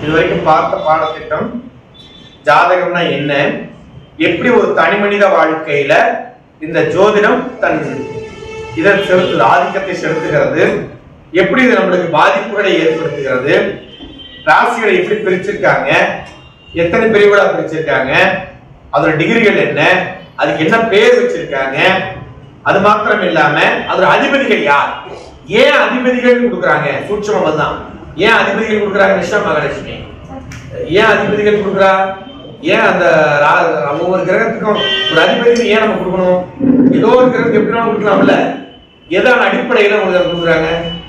இது வரைக்கும் பார்த்த பாடத்திட்டம் ஜாதகம்னா என்ன எப்படி ஒரு தனி மனித வாழ்க்கையில இந்த ஜோதிடம் தன் இதை செலுத்து ஆதிக்கத்தை செலுத்துகிறது எப்படி இது நம்மளுக்கு பாதிப்புகளை ஏற்படுத்துகிறது ராசிகளை எப்படி பிரிச்சிருக்காங்க எத்தனை பிரிவுகளா பிரிச்சிருக்காங்க அதோட டிகிரிகள் என்ன அதுக்கு என்ன பேர் வச்சிருக்காங்க அது மாத்திரம் இல்லாம அதோட அதிபதிகள் யார் ஏன் அதிபதிகள் கொடுக்குறாங்க சூட்சமம் தான் ஏன் அதிபதிகள் கொடுக்குறாங்க நிஷா மகாலட்சுமி ஏன் அதிபதிகள் கொடுக்குறா ஏன் அந்த ரா- ஒவ்வொரு கிரகத்துக்கும் ஒரு அதிபதி ஏன் நம்ம கொடுக்கணும் ஏதோ ஒரு கிரகத்துக்கு எப்படி வேணாலும் கொடுக்கலாம்ல எதான அடிப்படையில உங்களுக்கு அதை கொடுக்குறாங்க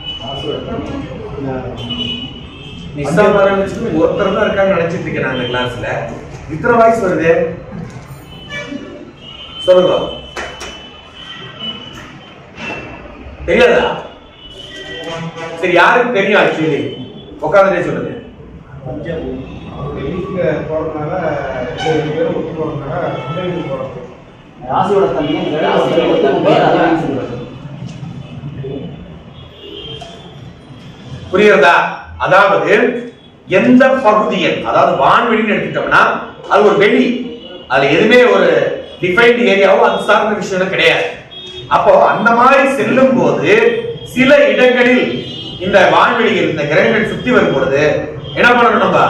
நிஷா மகாலட்சுமி ஒருத்தர் தான் இருக்காங்க நினைச்சிட்டு இருக்கேன் நான் அந்த கிளாஸ்ல இத்தனை வாய்ஸ் வருது சொல்லுங்க தெரியாதா சரி யாருக்கு தெரியும் ஆக்சுவலி உட்காந்துட்டே சொல்லுங்க வெளியே போறதுனால ரெண்டு பேரும் ஒத்து போறதுனால முதலீடு போறது ராசியோட தன்மையை கிரகத்தோட தன்மையை அதான் சொல்றது புரியுறதா அதாவது எந்த பகுதியில் அதாவது வான்வெளின்னு எடுத்துட்டோம்னா அது ஒரு வெளி அதுல எதுவுமே ஒரு டிஃபைன்ட் ஏரியாவோ அது சார்ந்த விஷயம் கிடையாது அப்போ அந்த மாதிரி செல்லும் போது சில இடங்களில் இந்த வான்வெளியில் இந்த கிரகங்கள் சுத்தி வரும் பொழுது என்ன பண்ணணும் நம்ம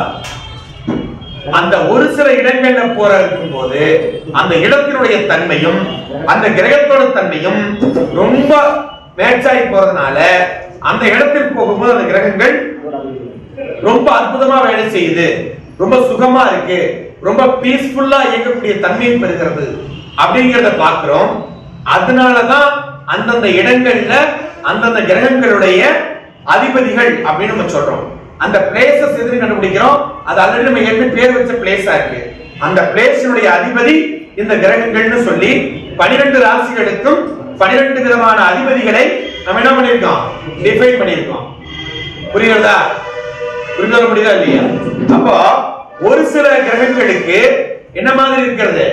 அந்த ஒரு சில இடங்கள்ல போற இருக்கும் போது அந்த இடத்தினுடைய தன்மையும் அந்த கிரகத்தோட தன்மையும் ரொம்ப மேட்ச் ஆகி போறதுனால அந்த இடத்திற்கு போகும்போது அந்த கிரகங்கள் ரொம்ப அற்புதமா வேலை செய்யுது ரொம்ப சுகமா இருக்கு ரொம்ப பீஸ்ஃபுல்லா இயங்கக்கூடிய தன்மையை பெறுகிறது அப்படிங்கறத பார்க்கிறோம் அதனாலதான் அந்தந்த இடங்கள்ல அந்தந்த கிரகங்களுடைய அதிபதிகள் அப்படின்னு நம்ம சொல்றோம் அந்த பிளேசஸ் எதுன்னு கண்டுபிடிக்கிறோம் அது ஆல்ரெடி நம்ம ஏற்கனவே பேர் வச்ச பிளேஸா இருக்கு அந்த பிளேஸினுடைய அதிபதி இந்த கிரகங்கள்னு சொல்லி பனிரெண்டு ராசிகளுக்கும் பனிரெண்டு விதமான அதிபதிகளை நம்ம என்ன பண்ணிருக்கோம் டிஃபைன் பண்ணிருக்கோம் புரியுறதா புரிந்து கொள்ள முடியுதா இல்லையா அப்போ ஒரு சில கிரகங்களுக்கு என்ன மாதிரி இருக்கிறது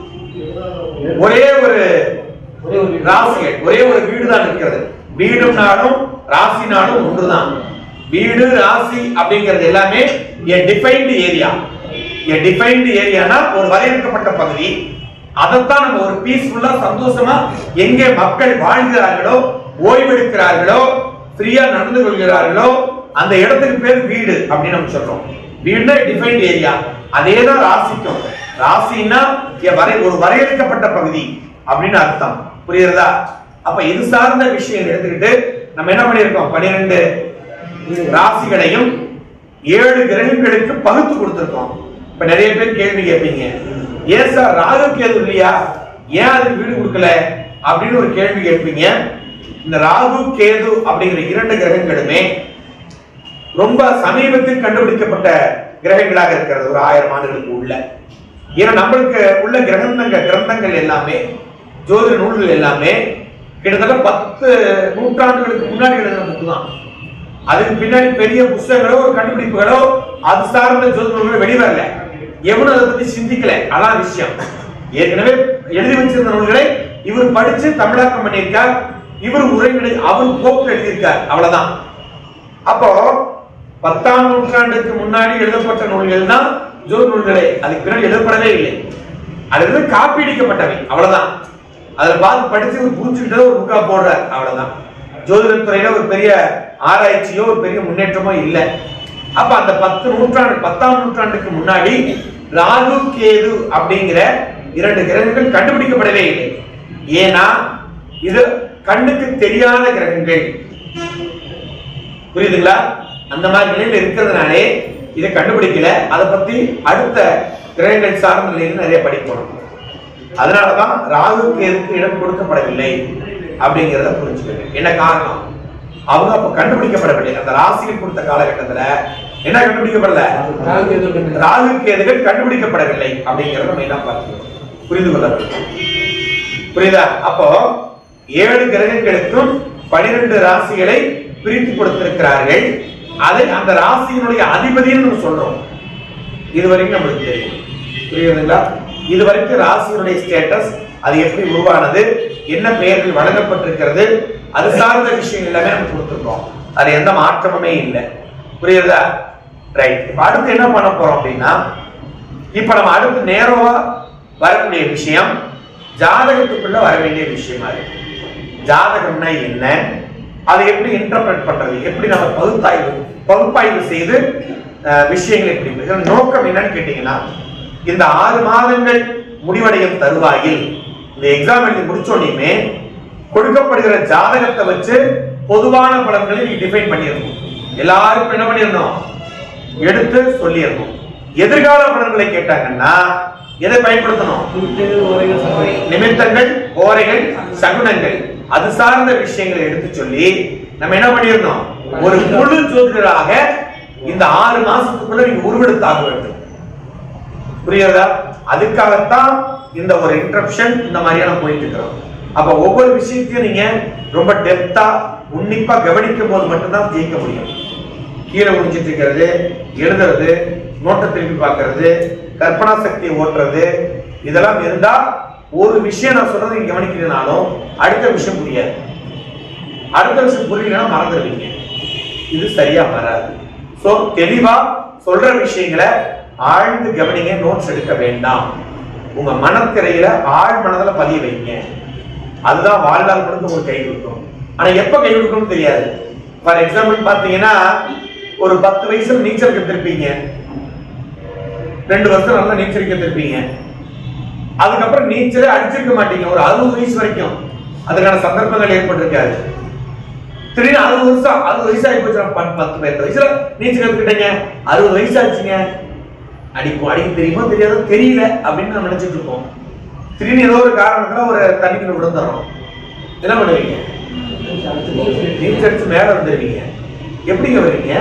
ஒரே ஒரு ஒரே ஒரு ராசிகள் ஒரே ஒரு வீடு தான் இருக்கிறது வீடும் நாடும் ராசி நாடும் ஒன்றுதான் வீடு ராசி அப்படிங்கிறது எல்லாமே a defined area a defined ஏரியானா ஒரு வரையறுக்கப்பட்ட பகுதி அதைத்தான் நம்ம ஒரு பீஸ்ஃபுல்லா சந்தோஷமா எங்கே மக்கள் வாழ்கிறார்களோ ஓய்வெடுக்கிறார்களோ ஃப்ரீயா நடந்து கொள்கிறார்களோ அந்த இடத்துக்கு பேர் வீடு அப்படின்னு நம்ம சொல்றோம் வீடுனா டிஃபைன்ட் ஏரியா அதே தான் ராசிக்கும் ராசின்னா a வரை ஒரு வரையறுக்கப்பட்ட பகுதி அப்படின்னு அர்த்தம் புரியுறதா அப்ப இது சார்ந்த விஷயம் எடுத்துக்கிட்டு நம்ம என்ன பண்ணிருக்கோம் பன்னிரெண்டு ராசிகளையும் ஏழு கிரகங்களுக்கு பகுத்து கொடுத்திருக்கோம் இப்ப நிறைய பேர் கேள்வி கேட்பீங்க ஏன் சார் ராகு கேது இல்லையா ஏன் அதுக்கு வீடு கொடுக்கல அப்படின்னு ஒரு கேள்வி கேட்பீங்க இந்த ராகு கேது அப்படிங்கிற இரண்டு கிரகங்களுமே ரொம்ப சமீபத்தில் கண்டுபிடிக்கப்பட்ட கிரகங்களாக இருக்கிறது ஒரு ஆயிரம் ஆண்டுகளுக்கு உள்ள ஏன்னா நம்மளுக்கு உள்ள கிரகந்தங்கள் கிரந்தங்கள் எல்லாமே ஜோதிட நூல்கள் எல்லாமே கிட்டத்தட்ட பத்து நூற்றாண்டுகளுக்கு முன்னாடி எழுதின புக்கு தான் அதுக்கு பின்னாடி பெரிய புஸ்தகங்களோ ஒரு கண்டுபிடிப்புகளோ அது சார்ந்த ஜோதிட நூல்கள் வெளிவரல எவனும் அதை பத்தி சிந்திக்கல அதான் விஷயம் ஏற்கனவே எழுதி வச்சிருந்த நூல்களை இவர் படிச்சு தமிழாக்கம் பண்ணியிருக்கார் இவர் உரைநடை அவர் போக்கு எழுதியிருக்கார் அவ்வளவுதான் அப்போ பத்தாம் நூற்றாண்டுக்கு முன்னாடி எழுதப்பட்ட நூல்கள் தான் ஜோதி நூல்களே அதுக்கு பின்னாடி எழுதப்படவே இல்லை அதுல இருந்து காப்பி அடிக்கப்பட்டவை அவ்வளவுதான் அதுல பார்த்து படிச்சு ஒரு புரிஞ்சுக்கிட்டது ஒரு புக்கா போடுறார் அவ்வளவுதான் ஜோதிடத்துறையில ஒரு பெரிய ஆராய்ச்சியோ ஒரு பெரிய முன்னேற்றமோ இல்லை அப்ப அந்த பத்து நூற்றாண்டு பத்தாம் நூற்றாண்டுக்கு முன்னாடி ராகு கேது அப்படிங்கிற இரண்டு கிரகங்கள் கண்டுபிடிக்கப்படவே இல்லை ஏன்னா இது கண்ணுக்கு தெரியாத கிரகங்கள் புரியுதுங்களா அந்த மாதிரி நிலையில இருக்கிறதுனாலே இதை கண்டுபிடிக்கல அதை பத்தி அடுத்த கிரகங்கள் சார்ந்த நிலையில நிறைய படிக்கணும் அதனாலதான் ராகுக்கு எதுக்கு இடம் கொடுக்கப்படவில்லை அப்படிங்கிறத புரிஞ்சுக்கணும் என்ன காரணம் அவங்க அப்ப கண்டுபிடிக்கப்படவில்லை அந்த ராசியில் கொடுத்த காலகட்டத்துல என்ன கண்டுபிடிக்கப்படல ராகு கேதுகள் கண்டுபிடிக்கப்படவில்லை அப்படிங்கறத நம்ம என்ன பார்க்கணும் புரிந்து கொள்ள வேண்டும் புரியுதா அப்போ ஏழு கிரகங்களுக்கும் பனிரெண்டு ராசிகளை பிரித்து கொடுத்திருக்கிறார்கள் அதை அந்த ராசியினுடைய அதிபதின்னு நம்ம சொல்றோம் இது வரைக்கும் நம்மளுக்கு தெரியும் புரியுதுங்களா இது வரைக்கும் ராசியினுடைய ஸ்டேட்டஸ் அது எப்படி உருவானது என்ன பெயர்கள் வழங்கப்பட்டிருக்கிறது அது சார்ந்த விஷயம் எல்லாமே நம்ம கொடுத்திருக்கோம் அது எந்த மாற்றமுமே இல்லை புரியுதா ரைட் இப்ப அடுத்து என்ன பண்ண போறோம் அப்படின்னா இப்ப நம்ம அடுத்து நேரவா வரக்கூடிய விஷயம் ஜாதகத்துக்குள்ள வர வேண்டிய விஷயமா இருக்கு ஜாதகம்னா என்ன அதை எப்படி இன்டர்பிரட் பண்றது எப்படி நம்ம பகுத்தாய்வு பகுப்பாய்வு செய்து அஹ், விஷயங்களை எப்படி இதன் நோக்கம் என்னன்னு கேட்டீங்கன்னா இந்த ஆறு மாதங்கள் முடிவடையும் தருவாயில் இந்த எக்ஸாம் எழுதி முடிச்சோடனே கொடுக்கப்படுகிற ஜாதகத்தை வச்சு பொதுவான பலன்களை நீ டிஃபைன் பண்ணிடணும் எல்லாருக்கும் என்ன பண்ணிடணும் எடுத்து சொல்லிடணும் எதிர்கால பலன்களை கேட்டாங்கன்னா எதை பயன்படுத்தணும் நிமித்தங்கள் ஓரைகள் சகுனங்கள் அது சார்ந்த விஷயங்களை எடுத்து சொல்லி நம்ம என்ன பண்ணிருந்தோம் ஒரு முழு ஜோதிடராக இந்த ஆறு மாசத்துக்குள்ள நீங்க உருவெடுத்தாக வேண்டும் புரியுறதா அதுக்காகத்தான் இந்த ஒரு இன்டரப்ஷன் இந்த மாதிரியான போயிட்டு இருக்கிறோம் அப்ப ஒவ்வொரு விஷயத்தையும் நீங்க ரொம்ப டெப்தா உன்னிப்பா கவனிக்கும் போது மட்டும்தான் ஜெயிக்க முடியும் கீழே முடிச்சிட்டு இருக்கிறது எழுதுறது நோட்டை திருப்பி பார்க்கிறது கற்பனா சக்தியை ஓட்டுறது இதெல்லாம் இருந்தா ஒரு விஷயம் நான் சொல்றது நீங்க கவனிக்கிறதுனாலும் அடுத்த விஷயம் புரியாது அடுத்த விஷயம் புரியலன்னா மறந்துடுவீங்க இது சரியா வராது சோ தெளிவா சொல்ற விஷயங்களை ஆழ்ந்து கவனிங்க நோட்ஸ் எடுக்க வேண்டாம் உங்க மனத்திரையில ஆழ் மனதுல பதிய வைங்க அதுதான் வாழ்நாள் முழுக்க உங்களுக்கு கை கொடுக்கும் ஆனா எப்ப கை கொடுக்கும்னு தெரியாது ஃபார் எக்ஸாம்பிள் பாத்தீங்கன்னா ஒரு பத்து வயசுல நீச்சல் கத்திருப்பீங்க ரெண்டு வருஷம் நல்லா நீச்சல் கத்திருப்பீங்க அதுக்கப்புறம் நீச்சலே அடிச்சிருக்க மாட்டீங்க ஒரு அறுபது வயசு வரைக்கும் அதுக்கான சந்தர்ப்பங்கள் ஏற்பட்டிருக்காது திடீர்னு அறுபது வருஷம் அறுபது வயசு ஆகி போச்சு நான் பத்து பத்து பன்னெண்டு வயசுல நீச்சல் கத்துக்கிட்டேங்க அறுபது வயசு ஆச்சுங்க அடிப்போம் அடிக்க தெரியுமோ தெரியாதோ தெரியல அப்படின்னு நம்ம நினைச்சிட்டு இருப்போம் திடீர்னு ஏதோ ஒரு காரணத்துல ஒரு தண்ணிக்குள்ள விழுந்துறோம் என்ன பண்ணுவீங்க நீச்சல் அடிச்சு மேல வந்துருவீங்க எப்படிங்க வருவீங்க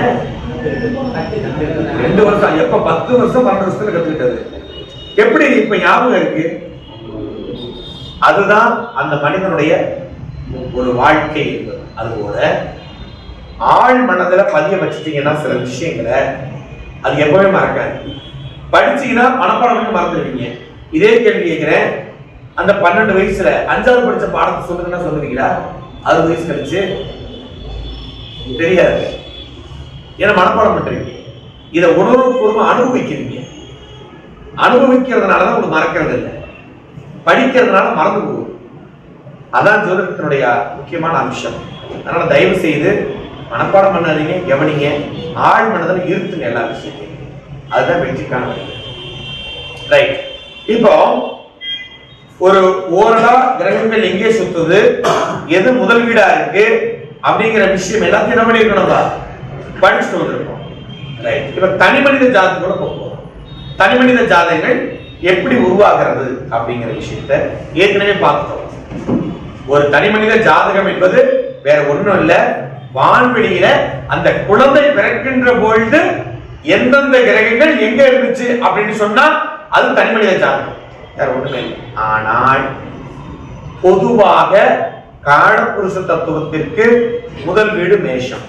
ரெண்டு வருஷம் எப்ப பத்து வருஷம் பன்னெண்டு வருஷத்துல கத்துக்கிட்டது எப்படி இப்ப ஞாபகம் இருக்கு அதுதான் அந்த மனிதனுடைய ஒரு வாழ்க்கை என்பது அதுபோல ஆழ் மனதுல பதிய வச்சுட்டீங்கன்னா சில விஷயங்களை அது எப்பவுமே மறக்காது படிச்சீங்கன்னா மனப்பாடம் பண்ணி மறந்துடுவீங்க இதே கேள்வி கேட்கிறேன் அந்த பன்னெண்டு வயசுல அஞ்சாவது படிச்ச பாடத்தை சொல்லுங்கன்னா சொல்லுவீங்களா அறுபது வயசு கழிச்சு தெரியாது ஏன்னா மனப்பாடம் பண்றீங்க இதை உணர்வுபூர்வமா அனுபவிக்கிறீங்க அனுபவிக்கிறதுனால தான் உங்களுக்கு மறக்கிறது இல்லை படிக்கிறதுனால மறந்து போகுது அதான் ஜோதிடத்தினுடைய முக்கியமான அம்சம் அதனால தயவு செய்து மனப்பாடம் பண்ணாதீங்க கவனிங்க ஆழ் மனதில் இருத்துங்க எல்லா விஷயத்தையும் அதுதான் வெற்றிக்கான வழி ரைட் இப்போ ஒரு ஓரளா கிரகங்கள் எங்கே சுத்துது எது முதல் வீடா இருக்கு அப்படிங்கிற விஷயம் எல்லாத்தையும் என்ன பண்ணிருக்கணும்பா படிச்சுட்டு வந்திருக்கோம் ரைட் இப்ப தனி மனித ஜாதகத்தோட போவோம் தனி மனித ஜாதகங்கள் எப்படி உருவாகிறது அப்படிங்கிற விஷயத்த ஏற்கனவே பார்த்தோம் ஒரு தனி மனித ஜாதகம் என்பது வேற ஒண்ணும் இல்ல வான்வெளியில அந்த குழந்தை பிறக்கின்ற பொழுது எந்தெந்த கிரகங்கள் எங்க இருந்துச்சு அப்படின்னு சொன்னா அது தனி மனித ஜாதகம் வேற ஒண்ணுமே இல்லை ஆனால் பொதுவாக காலப்புருஷ தத்துவத்திற்கு முதல் வீடு மேஷம்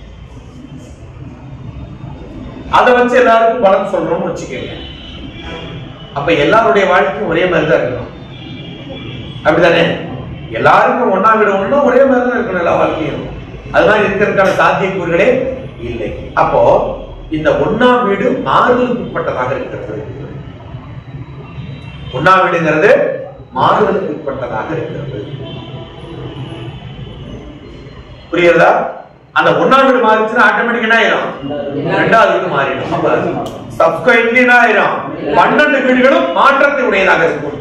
அதை வச்சு எல்லாருக்கும் பலன் சொல்றோம்னு வச்சுக்கோங்க அப்ப எல்லாருடைய வாழ்க்கையும் ஒரே மாதிரி தான் இருக்கணும் அப்படிதானே எல்லாருக்கும் ஒண்ணா வீடு ஒண்ணும் ஒரே மாதிரி தான் இருக்கணும் எல்லா வாழ்க்கையும் அது மாதிரி இருக்கிறதுக்கான சாத்தியக்கூறுகளே இல்லை அப்போ இந்த ஒண்ணாம் வீடு மாறுதலுக்கு உட்பட்டதாக இருக்கிறது ஒண்ணாம் வீடுங்கிறது மாறுதலுக்கு உட்பட்டதாக இருக்கிறது புரியுறதா அந்த ஒண்ணாம் வீடு மாறிச்சுன்னா ஆட்டோமேட்டிக் என்ன ஆயிரும் ரெண்டாவது வீடு மாறிடும் அப்ப சப்ஸ்கிரைப்லி என்ன ஆயிரும் பன்னெண்டு வீடுகளும் மாற்றத்தை உடையதாக இருக்கும்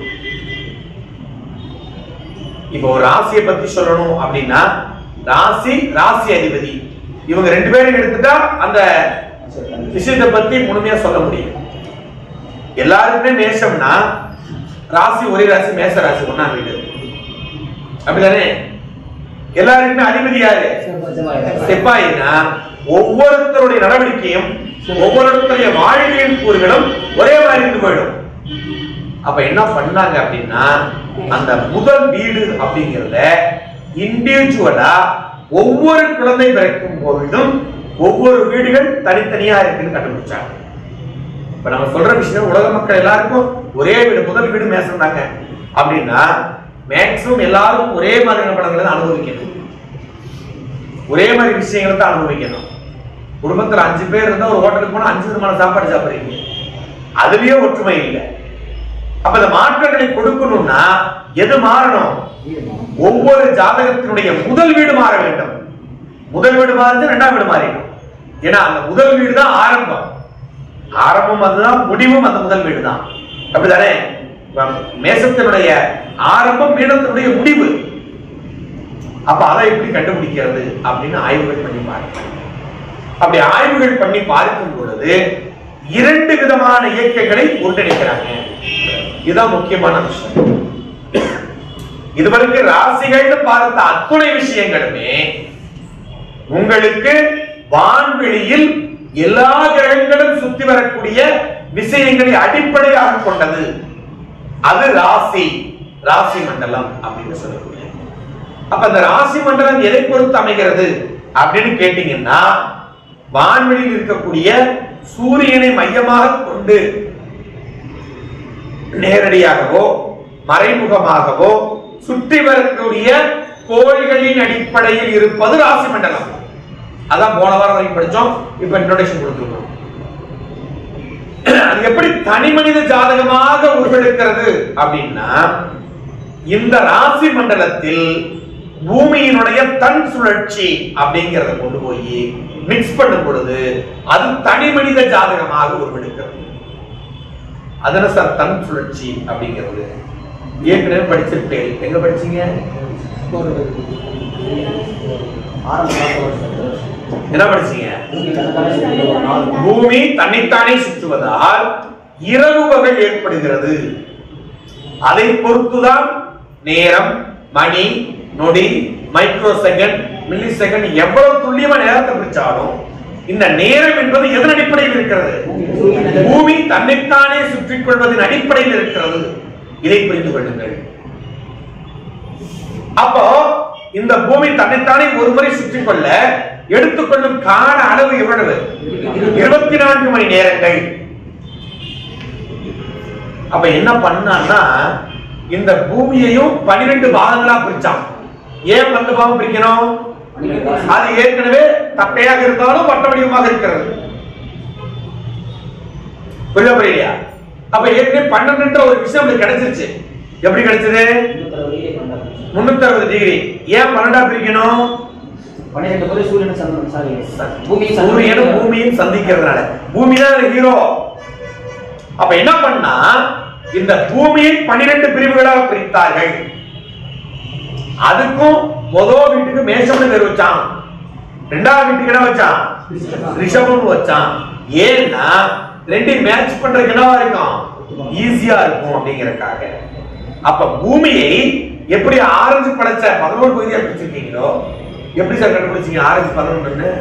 இப்போ ஒரு ராசியை பத்தி சொல்லணும் அப்படின்னா ராசி ராசி அதிபதி இவங்க ரெண்டு பேரும் எடுத்துட்டா அந்த விஷயத்தை பத்தி முழுமையா சொல்ல முடியும் எல்லாருக்குமே மேஷம்னா ராசி ஒரே ராசி மேஷ ராசி ஒண்ணா வீடு அப்படிதானே எல்லாருக்குமே அதிபதி யாரு செப்பாயினா ஒவ்வொருத்தருடைய நடவடிக்கையும் ஒவ்வொருத்தருடைய வாழ்வியல் கூறுகளும் ஒரே மாதிரி இருந்து போயிடும் அப்ப என்ன பண்ணாங்க அப்படின்னா அந்த முதல் வீடு அப்படிங்கறத இண்டிவிஜுவலா ஒவ்வொரு குழந்தை பிறக்கும் பொழுதும் ஒவ்வொரு வீடுகள் தனித்தனியா இருக்குன்னு கண்டுபிடிச்சாங்க இப்ப நம்ம சொல்ற விஷயம் உலக மக்கள் எல்லாருக்கும் ஒரே வீடு முதல் வீடு மேசம் தாங்க அப்படின்னா மேக்சிமம் எல்லாரும் ஒரே மாதிரியான படங்களை தான் அனுபவிக்கணும் ஒரே மாதிரி விஷயங்களை தான் அனுபவிக்கணும் குடும்பத்துல அஞ்சு பேர் இருந்தா ஒரு ஹோட்டலுக்கு போனா அஞ்சு விதமான சாப்பாடு சாப்பிடுறீங்க அதுலயே ஒற்றுமை இல்லை அப்ப இந்த மாற்றங்களை கொடுக்கணும்னா எது மாறணும் ஒவ்வொரு ஜாதகத்தினுடைய முதல் வீடு மாற வேண்டும் முதல் வீடு மாறுது ரெண்டாம் வீடு மாறிடும் ஏன்னா அந்த முதல் வீடு தான் ஆரம்பம் ஆரம்பம் அதுதான் முடிவும் அந்த முதல் வீடு தான் அப்படிதானே இப்ப மேசத்தினுடைய ஆரம்பம் மீனத்தினுடைய முடிவு அப்ப அதை எப்படி கண்டுபிடிக்கிறது அப்படின்னு ஆய்வுகள் பண்ணி பாருங்க அப்படி ஆய்வுகள் பண்ணி பார்க்கும் பொழுது இரண்டு விதமான இயக்கங்களை ஒன்றிணைக்கிறாங்க இதுதான் முக்கியமான விஷயம் இதுவரைக்கும் ராசிகள்னு பார்த்த அத்துணை விஷயங்களுமே உங்களுக்கு வான்வெளியில் எல்லா கிரகங்களும் சுத்தி வரக்கூடிய விஷயங்களை அடிப்படையாக கொண்டது அது ராசி ராசி மண்டலம் அப்படின்னு சொல்லக்கூடிய அப்ப அந்த ராசி மண்டலம் எதை பொறுத்து அமைகிறது அப்படின்னு கேட்டீங்கன்னா வான்வெளியில் இருக்கக்கூடிய சூரியனை மையமாக கொண்டு நேரடியாகவோ மறைமுகமாகவோ சுற்றி வரக்கூடிய கோள்களின் அடிப்படையில் இருப்பது ராசி மண்டலம் அதான் போன வாரம் வரைக்கும் படிச்சோம் இப்ப இன்ட்ரோடக்ஷன் கொடுத்துருக்கோம் அது எப்படி தனி மனித ஜாதகமாக உருவெடுக்கிறது அப்படின்னா இந்த ராசி மண்டலத்தில் பூமியினுடைய தன் சுழற்சி அப்படிங்கறத கொண்டு போய் மிக்ஸ் பண்ணும் பொழுது அது தனி மனித ஜாதகமாக உருவெடுக்கிறது அதன சார் தன் சுழற்சி அப்படிங்கிறது ஏற்கனவே படிச்சிருப்பேன் எங்க படிச்சீங்க என்ன படிச்சீங்க பூமி தன்னைத்தானே சுற்றுவதால் இரவு பகல் ஏற்படுகிறது அதை பொறுத்துதான் நேரம் மணி நொடி மைக்ரோ செகண்ட் மில்லி செகண்ட் எவ்வளவு துல்லியமா நேரத்தை பிரிச்சாலும் இந்த நேரம் என்பது எதன் அடிப்படையில் இருக்கிறது பூமி தன்னைத்தானே சுற்றிக் கொள்வதன் அடிப்படையில் இருக்கிறது இதை புரிந்து கொள்ளுங்கள் அப்போ இந்த பூமி தன்னைத்தானே ஒரு முறை சுற்றிக் கொள்ள எடுத்துக்கொள்ளும் கால அளவு எவ்வளவு இருபத்தி நான்கு மணி நேரங்கள் அப்ப என்ன பண்ணான்னா இந்த பூமியையும் பனிரெண்டு பாகங்களா பிரிச்சான் ஏன் பன்னெண்டு பாகம் பிரிக்கணும் அது ஏற்கனவே தட்டையாக இருந்தாலும் வட்ட வடிவமாக இருக்கிறது புரியுதா புரியலையா அப்ப ஏற்கனவே பன்னெண்டு ஒரு விஷயம் நமக்கு கிடைச்சிருச்சு எப்படி கிடைச்சது முன்னூத்தி அறுபது டிகிரி ஏன் பன்னெண்டா பிரிக்கணும் பன்னிரெண்டு முறை சூரியன் சந்திரன் சாரி பூமி சூரியனும் பூமியும் சந்திக்கிறதுனால பூமி தான் ஹீரோ அப்ப என்ன பண்ணா இந்த பூமியை பன்னிரண்டு பிரிவுகளாக பிரித்தார்கள் அதுக்கும் முதல் வீட்டுக்கு மேஷம்னு பேர் வச்சான் ரெண்டாவது வீட்டுக்கு என்ன வச்சான் ரிஷபம்னு வச்சான் ஏன்னா ரெண்டையும் மேட்ச் பண்றதுக்கு என்னவா இருக்கும் ஈஸியா இருக்கும் அப்படிங்கறதுக்காக அப்ப பூமியை எப்படி ஆரஞ்சு படைச்ச பதினோரு பகுதியா பிரிச்சிருக்கீங்களோ எப்படி சார் கண்டுபிடிச்சீங்க ஆரஞ்சு பதினொன்னு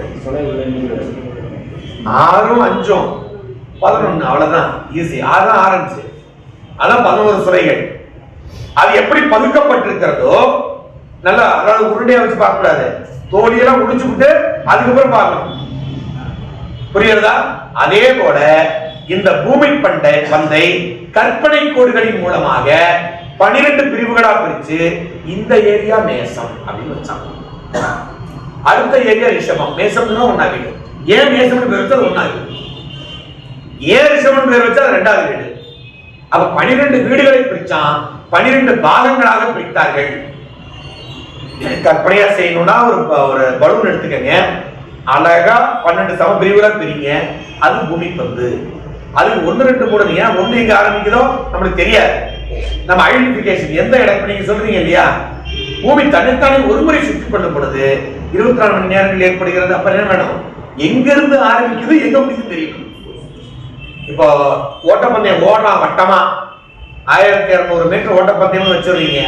ஆறும் அஞ்சும் பதினொன்னு அவ்வளவுதான் ஈஸி ஆறு ஆரஞ்சு அதான் பதினோரு சுரைகள் அது எப்படி பதுக்கப்பட்டிருக்கிறதோ நல்லா அதாவது உருண்டையா வச்சு பார்க்க கூடாது தோலியெல்லாம் முடிச்சு விட்டு அதுக்கப்புறம் பார்க்கணும் புரியுறதா அதே போல இந்த பூமி பண்டை பந்தை கற்பனை கோடுகளின் மூலமாக பனிரெண்டு பிரிவுகளா பிரிச்சு இந்த ஏரியா மேசம் அப்படின்னு வச்சாங்க அடுத்த ஏரியா ரிஷபம் மேசம்னா ஒன்னாகிடு ஏன் மேசம்னு பேர் வச்சா அது ஒன்னாகிடு ஏன் ரிஷபம் பேர் வச்சா அது ரெண்டாவது வீடு அப்ப பனிரெண்டு வீடுகளை பிரிச்சான் பனிரெண்டு பாகங்களாக பிரித்தார்கள் கற்பனையா செய்யணும்னா ஒரு ப- ஒரு பலூன் எடுத்துக்கங்க அழகா பன்னெண்டு சம பிரிவுகளா பிரிங்க அது பூமி பந்து அது ஒண்ணு ரெண்டு மூணு ஏன் ஒண்ணு எங்க ஆரம்பிக்குதோ நம்மளுக்கு தெரியாது நம்ம ஐடென்டிபிகேஷன் எந்த இடம் இப்ப நீங்க சொல்றீங்க இல்லையா பூமி தன்னைத்தானே ஒரு முறை சுற்றி கொள்ளும் பொழுது இருபத்தி நாலு மணி நேரங்கள் ஏற்படுகிறது அப்ப என்ன வேணும் எங்க இருந்து ஆரம்பிக்குது எங்க முடியுது தெரியும் இப்போ ஓட்டப்பந்தயம் ஓடலாம் வட்டமா ஆயிரத்தி இருநூறு மீட்டர் ஓட்டப்பந்தயம் வச்சிருக்கீங்க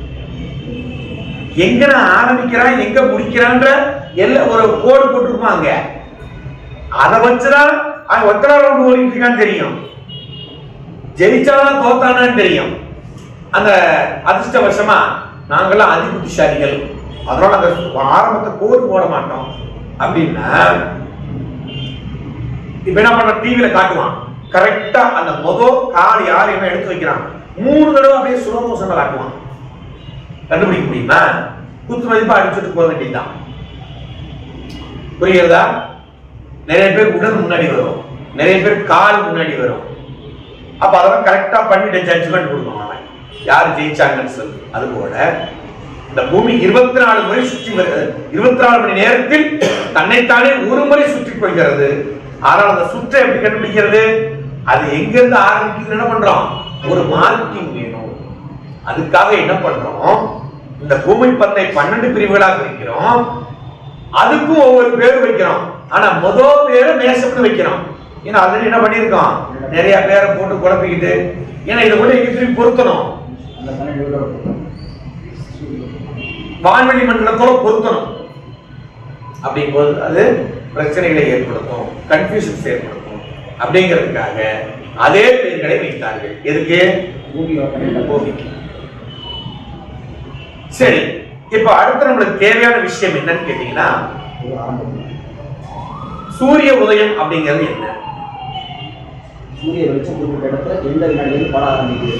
எங்க நான் ஆரம்பிக்கிறான் எங்க முடிக்கிறான்ற எல்லாம் ஒரு கோடு போட்டிருப்பாங்க அதை வச்சுதான் அவன் ஒத்தனை ரவுண்ட் ஓடிட்டு இருக்கான்னு தெரியும் ஜெயிச்சாலும் தோத்தானான்னு தெரியும் அந்த அதிர்ஷ்டவசமா நாங்கெல்லாம் அதி புத்திசாலிகள் அதனால அந்த ஆரம்பத்தை கோடு போட மாட்டோம் அப்படின்னா இப்ப என்ன பண்ற டிவில காட்டுவான் கரெக்டா அந்த முத கால் யார் என்ன எடுத்து வைக்கிறான் மூணு தடவை அப்படியே ஸ்லோ மோஷன்ல காட்டுவான் கண்டுபிடிக்க முடியுமா குத்து மதிப்பா அடிச்சுட்டு போக வேண்டியதுதான் புரியுறதா நிறைய பேர் உடல் முன்னாடி வரும் நிறைய பேர் கால் முன்னாடி வரும் அப்ப அதெல்லாம் கரெக்டா பண்ணிட்டு ஜட்ஜ்மெண்ட் கொடுக்கணும் அவன் யார் ஜெயிச்சாங்கன்னு சொல்லி அது போல இந்த பூமி இருபத்தி நாலு முறை சுற்றி வருகிறது இருபத்தி நாலு மணி நேரத்தில் தன்னைத்தானே ஒரு முறை சுற்றி கொள்கிறது ஆனால் அந்த சுற்றை எப்படி கண்டுபிடிக்கிறது அது எங்க இருந்து ஆரம்பிக்குதுன்னு என்ன பண்றோம் ஒரு மார்க்கிங் வேணும் அதுக்காக என்ன பண்றோம் இந்த பூமி பந்தை பன்னெண்டு பிரிவுகளாக பிரிக்கிறோம் அதுக்கும் ஒவ்வொரு பேர் வைக்கிறோம் ஆனா முதல் பேரை மேசம்னு வைக்கிறோம் ஏன்னா ஆல்ரெடி என்ன பண்ணியிருக்கோம் நிறைய பேரை போட்டு குழப்பிக்கிட்டு ஏன்னா இதை கூட எங்க திருப்பி பொருத்தணும் அந்த பன்னெண்டு விட வான்வெளி மண்டலத்தோட பொருத்தணும் அப்படிங்கும்போது அது பிரச்சனைகளை ஏற்படுத்தும் கன்ஃபியூஷன்ஸ் ஏற்படுத்தும் அப்படிங்கிறதுக்காக அதே பெயர்களை வைத்தார்கள் எதுக்கு பூமியோட பன்னெண்டு பூமிக்கு சரி இப்ப அடுத்து நம்மளுக்கு தேவையான விஷயம் என்னன்னு கேட்டீங்கன்னா இது ஆரம்பம் சூரிய உதயம் அப்படிங்கிறது என்ன சூரிய வெளிச்சம் குறிப்பிட்ட இடத்துல எந்த வினாடியிலும் பட ஆரம்பிக்குது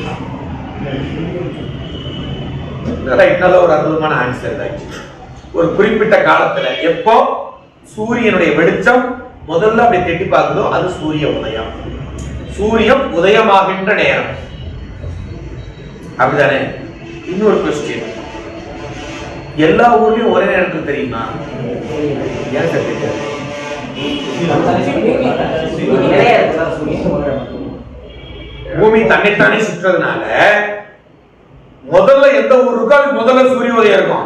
ரைட் நல்ல ஒரு அற்புதமான ஆன்சர் தான் ஒரு குறிப்பிட்ட காலத்துல எப்போ சூரியனுடைய வெளிச்சம் முதல்ல அப்படி தெட்டி பார்க்குதோ அது சூரிய உதயம் சூரியன் உதயமாகின்ற நேரம் அப்படிதானே இன்னொரு கொஸ்டின் எல்லா ஊர்லயும் ஒரே நேரத்தில் தெரியுமா ஏன் சார் தெரியாது நிறைய இருக்குதா சூரியன் பூமி தன்னைத்தானே சுற்றுறதுனால முதல்ல எந்த ஊர் இருக்கோ அது முதல்ல சூரிய உதயம் இருக்கும்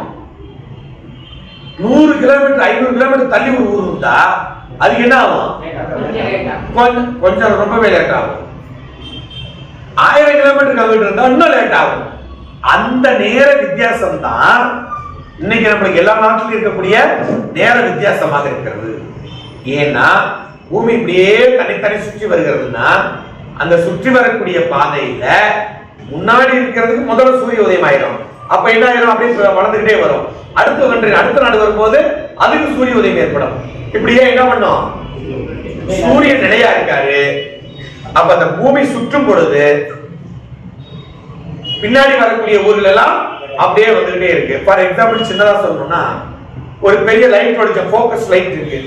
நூறு கிலோமீட்டர் ஐநூறு கிலோமீட்டர் தள்ளி ஒரு ஊர் இருந்தா அதுக்கு என்ன ஆகும் கொஞ்சம் கொஞ்சம் ரொம்பவே லேட் ஆகும் ஆயிரம் கிலோமீட்டர் கம்மிட்டு இருந்தா இன்னும் லேட் ஆகும் அந்த நேர வித்தியாசம் தான் இன்னைக்கு நம்மளுக்கு எல்லா நாட்டிலும் இருக்கக்கூடிய நேர வித்தியாசமாக இருக்கிறது ஏன்னா பூமி இப்படியே தனித்தனி சுற்றி வருகிறதுனா அந்த சுற்றி வரக்கூடிய பாதையில முன்னாடி இருக்கிறதுக்கு முதல்ல சூரிய உதயம் ஆயிடும் அப்ப என்ன ஆயிரும் அப்படியே வளர்ந்துகிட்டே வரும் அடுத்த கண்ட்ரி அடுத்த நாடு வரும்போது அதுக்கு சூரிய உதயம் ஏற்படும் இப்படியே என்ன பண்ணும் சூரியன் நிலையா இருக்காரு அப்ப அந்த பூமி சுற்றும் பொழுது பின்னாடி வரக்கூடிய ஊர்ல எல்லாம் அப்படியே வந்துகிட்டே இருக்கு ஃபார் எக்ஸாம்பிள் சின்னதா சொல்லணும்னா ஒரு பெரிய லைட் படிச்ச ஃபோக்கஸ் லைட் இருக்கு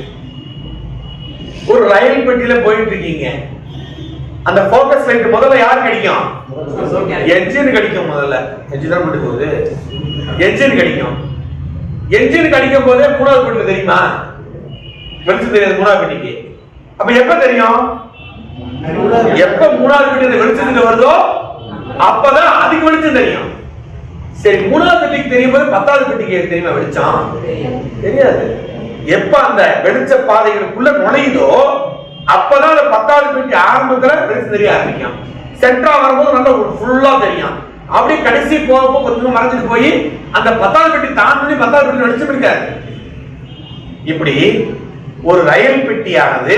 ஒரு ரயில் பெட்டியில போயிட்டு இருக்கீங்க அந்த ஃபோக்கஸ் லைட் முதல்ல யாருக்கு கிடைக்கும் என்ஜின் கிடைக்கும் முதல்ல என்ஜின் தான் மட்டும் போகுது என்ஜின் கிடைக்கும் என்ஜின் கிடைக்கும் போதே மூணாவது பெட்டில தெரியுமா வெளிச்சம் தெரியாது மூணாவது பெட்டிக்கு அப்ப எப்ப தெரியும் எப்ப மூணாவது பெட்டி இந்த வெளிச்சத்துக்கு வருதோ அப்பதான் அதுக்கு வெளிச்சம் தெரியும் சரி மூணாவது பெட்டிக்கு தெரியும் போது பத்தாவது பெட்டிக்கு தெரியுமா வெளிச்சம் தெரியாது எப்ப அந்த வெளிச்ச பாதைகளுக்குள்ள நுழையுதோ அப்பதான் அந்த பத்தாவது பெட்டி ஆரம்பத்துல வெளிச்சம் தெரிய ஆரம்பிக்கும் சென்ட்ரா வரும்போது நல்லா ஃபுல்லா தெரியும் அப்படியே கடைசி போகப்போ கொஞ்சம் மறைஞ்சிட்டு போய் அந்த பத்தாவது பெட்டி தாண்டி பத்தாவது பெட்டி வெளிச்சம் இருக்காது இப்படி ஒரு ரயில் பெட்டியானது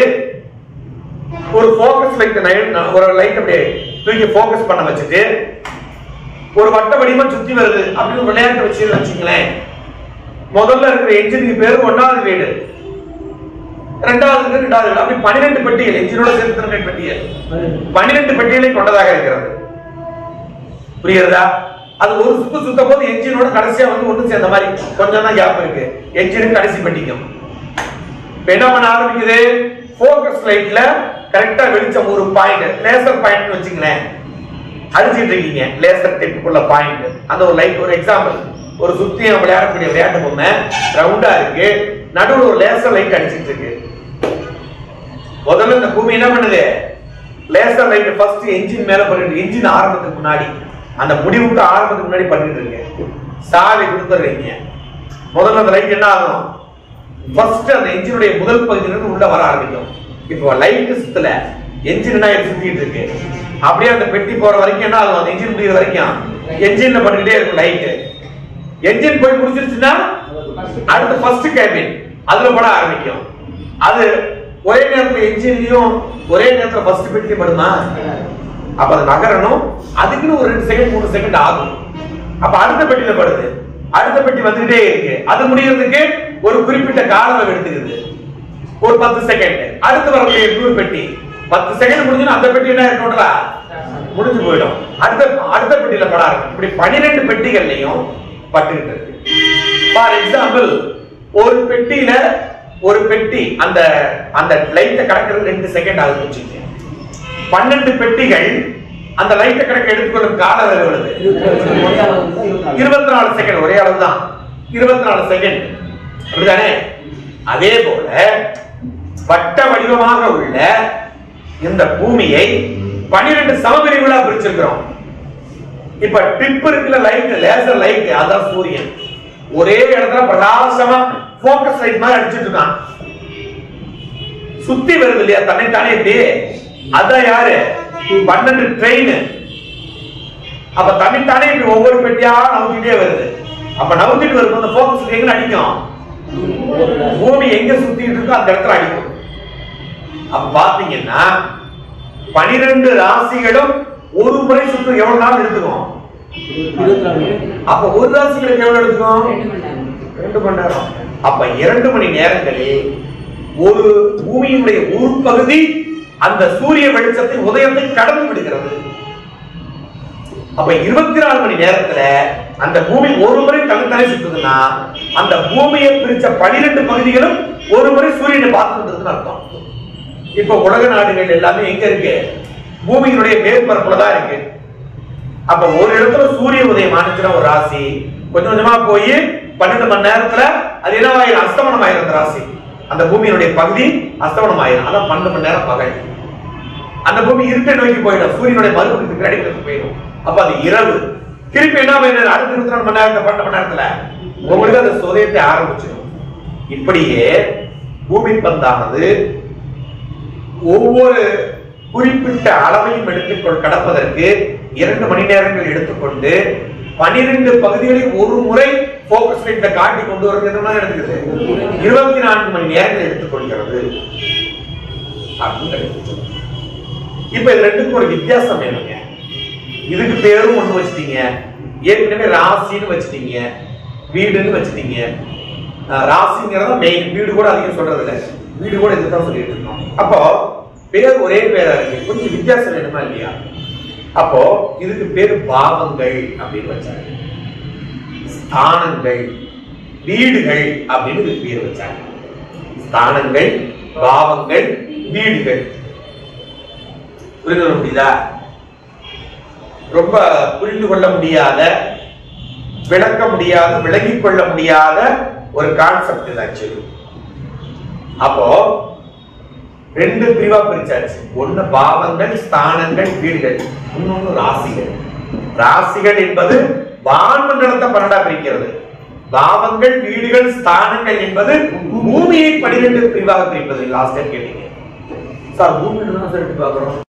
ஒரு ஃபோக்கஸ் லைட் ஒரு லைட் அப்படியே தூக்கி ஃபோக்கஸ் பண்ண வச்சுட்டு ஒரு வட்ட வடிவமா சுத்தி வருது அப்படின்னு விளையாட்டு வச்சு வச்சுங்களேன் முதல்ல இருக்கிற என்ஜினுக்கு பேரு ஒன்னாவது வீடு ரெண்டாவது வீடு ரெண்டாவது வீடு அப்படி பன்னிரெண்டு பெட்டிகள் என்ஜினோட சேர்த்து ரெண்டு பெட்டிகள் பன்னிரெண்டு பெட்டிகளை கொண்டதாக இருக்கிறது புரியுறதா அது ஒரு சுத்து சுத்த போது என்ஜினோட கடைசியா வந்து ஒண்ணு சேர்ந்த மாதிரி கொஞ்சம் தான் கேப் இருக்கு என்ஜினுக்கு கடைசி பெட்டிக்கும் இப்ப என்ன பண்ண ஆரம்பிக்குது ஃபோக்கஸ் லைட்ல கரெக்டா வெளிச்சம் ஒரு பாயிண்ட் லேசர் பாயிண்ட் வச்சுங்களேன் அடிச்சிட்டு இருக்கீங்க லேசர் டிப்புக்குள்ள பாயிண்ட் அந்த ஒரு லைட் ஒரு எக்ஸாம்பிள் ஒரு சுத்தியம் விளையாடக்கூடிய விளையாட்டு பொம்மை ரவுண்டா இருக்கு நடுவுல ஒரு லேசர் லைட் அடிச்சிட்டு இருக்கு முதல்ல இந்த பூமி என்ன பண்ணுது லேசர் லைட் ஃபர்ஸ்ட் என்ஜின் மேல பண்ணிட்டு என்ஜின் ஆரம்பத்துக்கு முன்னாடி அந்த முடிவுக்கு ஆரம்பத்துக்கு முன்னாடி பண்ணிட்டு இருக்கு சாவி கொடுத்துறீங்க முதல்ல அந்த லைட் என்ன ஆகும் ஃபர்ஸ்ட் அந்த என்ஜினுடைய முதல் பகுதியில இருந்து உள்ள வர ஆரம்பிக்கும் இப்போ லைட் சுத்தல என்ஜின் என்ன ஆயிடுச்சு சுத்திட்டு இருக்கு அப்படியே அந்த பெட்டி போற வரைக்கும் என்ன ஆகும் அந்த என்ஜின் முடிகிற வரைக்கும் என்ஜின்ல பண்ணிட்டே இருக்கும் லைட் என்ஜின் போய் முடிச்சிருச்சுன்னா அடுத்து ஃபர்ஸ்ட் கேபின் அதுல பட ஆரம்பிக்கும் அது ஒரே நேரத்துல என்ஜின்லயும் ஒரே நேரத்துல ஃபர்ஸ்ட் பெட்டி படுமா அப்ப அது நகரணும் அதுக்குன்னு ஒரு ரெண்டு செகண்ட் மூணு செகண்ட் ஆகும் அப்ப அடுத்த பெட்டியில படுது அடுத்த பெட்டி வந்துகிட்டே இருக்கு அது முடியறதுக்கு ஒரு குறிப்பிட்ட கால அளவு எடுத்துக்குது ஒரு பத்து செகண்ட் அடுத்து வரக்கூடிய இன்னொரு பெட்டி பத்து செகண்ட் முடிஞ்சுன்னா அந்த பெட்டி என்ன டோட்டலா முடிஞ்சு போயிடும் அடுத்த அடுத்த பெட்டியில பட ஆரம்பிக்கும் இப்படி பன்னிரெண்டு பெட்டிகள்லையும் பட்டுக்கிட்டு இருக்கு ஃபார் எக்ஸாம்பிள் ஒரு பெட்டியில ஒரு பெட்டி அந்த அந்த லைட்டை கடக்கிறது ரெண்டு செகண்ட் ஆகுது வச்சுக்கோங்க பன்னெண்டு பெட்டிகள் அந்த லைட்டை கடக்க எடுத்துக்கொள்ளும் கால அளவு எவ்வளவு ஒரே அளவு இருந்தா இருபத்தி நாலு. இருபத்தி நாலு செகண்ட் ஒரே அளவு தான் இருபத்தி நாலு செகண்ட் அப்படிதானே அதே போல வட்ட வடிவமாக உள்ள இந்த பூமியை பன்னிரெண்டு சமபிரிவுகளா பிரிச்சிருக்கிறோம் இப்ப டிப் இருக்குல்ல லைட் லேசர் லைட் அதான் சூரியன் ஒரே இடத்துல பிரகாசமா போக்கஸ் லைட் மாதிரி அடிச்சிட்டு இருக்கான் சுத்தி வருது இல்லையா தன்னைத்தானே இப்படி அதான் யாரு பன்னெண்டு ட்ரெயின் அப்ப தன்னைத்தானே இப்படி ஒவ்வொரு பெட்டியா நவுத்திட்டே வருது அப்ப நவுத்திட்டு வரும்போது போக்கஸ் எங்க அடிக்கும் பூமி எங்க சுத்திட்டு இருக்கோ அந்த இடத்துல அடிக்கும் அப்ப பாத்தீங்கன்னா பனிரெண்டு ராசிகளும் ஒரு முறை சுற்று எவ்வளவு நாள் எடுத்துக்கும் இருபத்தி நாலு அப்ப ஒரு ராசிகளுக்கு எவ்வளவு எடுத்துக்கும் ரெண்டு மணி நேரம் ரெண்டு மணி நேரம் அப்ப இரண்டு மணி நேரங்களில் ஒரு பூமியினுடைய ஒரு பகுதி அந்த சூரிய வெளிச்சத்தை உதயத்தை கடந்து விடுகிறது அப்ப இருபத்தி நாலு மணி நேரத்துல அந்த பூமி ஒரு முறை தனித்தனி சுத்துதுன்னா அந்த பூமியை பிரிச்ச பனிரெண்டு பகுதிகளும் ஒரு முறை சூரியனை பார்த்துட்டு இருக்குன்னு அர்த்தம் இப்ப உலக நாடுகள் எல்லாமே எங்க இருக்கு பூமியினுடைய மேற்பரப்புல தான் இருக்கு அப்ப ஒரு இடத்துல சூரிய உதயம் ஆனிச்சுன்னா ஒரு ராசி கொஞ்சம் கொஞ்சமா போய் பன்னெண்டு மணி நேரத்துல அது என்னவாயிரும் அஸ்தமனம் ஆயிரும் அந்த ராசி அந்த பூமியினுடைய பகுதி அஸ்தமனம் ஆயிரும் அதான் பன்னெண்டு மணி நேரம் பகல் அந்த பூமி இருட்டை நோக்கி போயிடும் சூரியனுடைய மறுபடிக்கு பின்னாடி கிளம்பி போயிடும் அப்ப அது இரவு திருப்பி என்ன பண்ணுறது அடுத்த இருபத்தி நாலு மணி நேரத்துல பன்னெண்டு மணி நேரத்துல உங்களுக்கு அந்த சுதயத்தை ஆரம்பிச்சிடும் இப்படியே பூமி பந்தானது ஒவ்வொரு குறிப்பிட்ட அளவையும் எடுத்துக்கொள் கடப்பதற்கு இரண்டு மணி நேரங்கள் எடுத்துக்கொண்டு பனிரெண்டு பகுதிகளை ஒரு முறை போக்கஸ் லைட்ல காட்டி கொண்டு வரது எத்தனை மணி நேரம் எடுக்குது இருபத்தி நான்கு மணி நேரங்கள் எடுத்துக்கொள்கிறது அப்படின்னு எடுத்துக்கொள்ளும். இப்ப இது ரெண்டுக்கும் ஒரு வித்தியாசம் வேணுங்க இதுக்கு பேரும் ஒண்ணு வச்சுட்டீங்க ஏற்கனவே ராசின்னு வச்சுட்டீங்க வீடுன்னு வச்சுட்டீங்க அஹ் ராசிங்கிறத மெயின் வீடு கூட அதிகம் சொல்றது இல்ல வீடு கூட இதுதான் சொல்லிட்டு இருக்கோம் அப்போ பேர் ஒரே பேரா இருக்கு கொஞ்சம் வித்தியாசம் வேணுமா இல்லையா அப்போ இதுக்கு பேரு பாவங்கள் அப்படின்னு வச்சாங்க ஸ்தானங்கள் வீடுகள் அப்படின்னு இதுக்கு பேர் வச்சாங்க ஸ்தானங்கள் பாவங்கள் வீடுகள் புரிந்து கொள்ள முடியுதா ரொம்ப புரிந்து கொள்ள முடியாத விளக்க முடியாத விளங்கிக் கொள்ள முடியாத ஒரு கான்செப்ட் இது ஆக்சுவலி அப்போ ரெண்டு பிரிவா பிரிச்சாச்சு ஒண்ணு பாவங்கள் ஸ்தானங்கள் வீடுகள் இன்னொன்னு ராசிகள் ராசிகள் என்பது வான்மண்டலத்தை பன்னெண்டா பிரிக்கிறது பாவங்கள் வீடுகள் ஸ்தானங்கள் என்பது பூமியை பனிரெண்டு பிரிவாக பிரிப்பது லாஸ்ட் கேட்டீங்க சார் பூமியில தான் சார் எடுத்து பார்க்கிறோம்